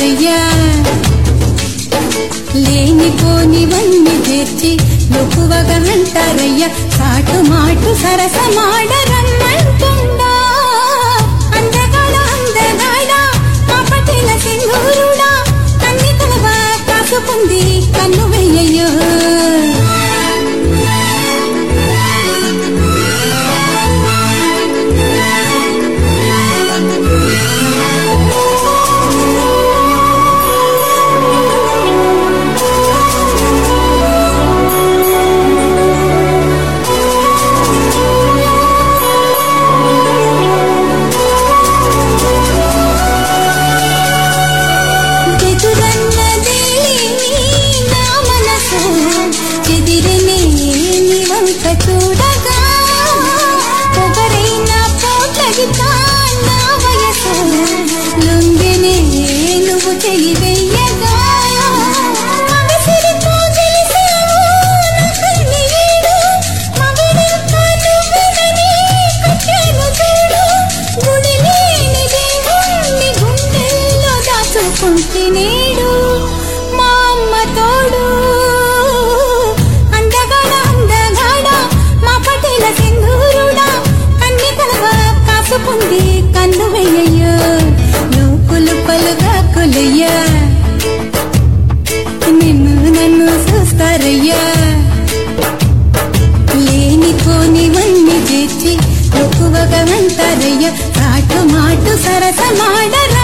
అంటారయ్యా లేనిపోనివన్నీ చేర్చి లోకువగా అంటారయ్యా చాటు మాటు సరసమాడరమ్మంటుండా అందగాడ అందగాడ కాపటిల సింధూరుడా కన్ని కలవ కాసుకుంది కన్ను వెయ్యయ్యో ఎదురన్నదే నా మనసు ఎదిరనే నీ వంక చూడగా పొగరైన పోట్లగితా నా వయసు లొంగెనే నువ్వు తెలివెయ్యగా మగసిరితో గెలిసావు నా కన్ని వీడు మగడింత నువ్వెనని కట్టాను చూడు గుడి లేని దేవుణ్ణి గుండెల్లో దాచుకుంటే నేడు మా అమ్మ తోడు అందగాడ అందగాడ మా పటేల సింధూరుడా కన్ని కలవ కాసుకుంది కన్ను వెయ్యయ్యో లోకులు పలుగా కొలయ్యా నిన్ను నన్ను చూస్తారయ్యా లేనిపోనివన్నీ చేర్చి ఎక్కువగా అంటారయ్యా కాటు మాటు సరసమాడరా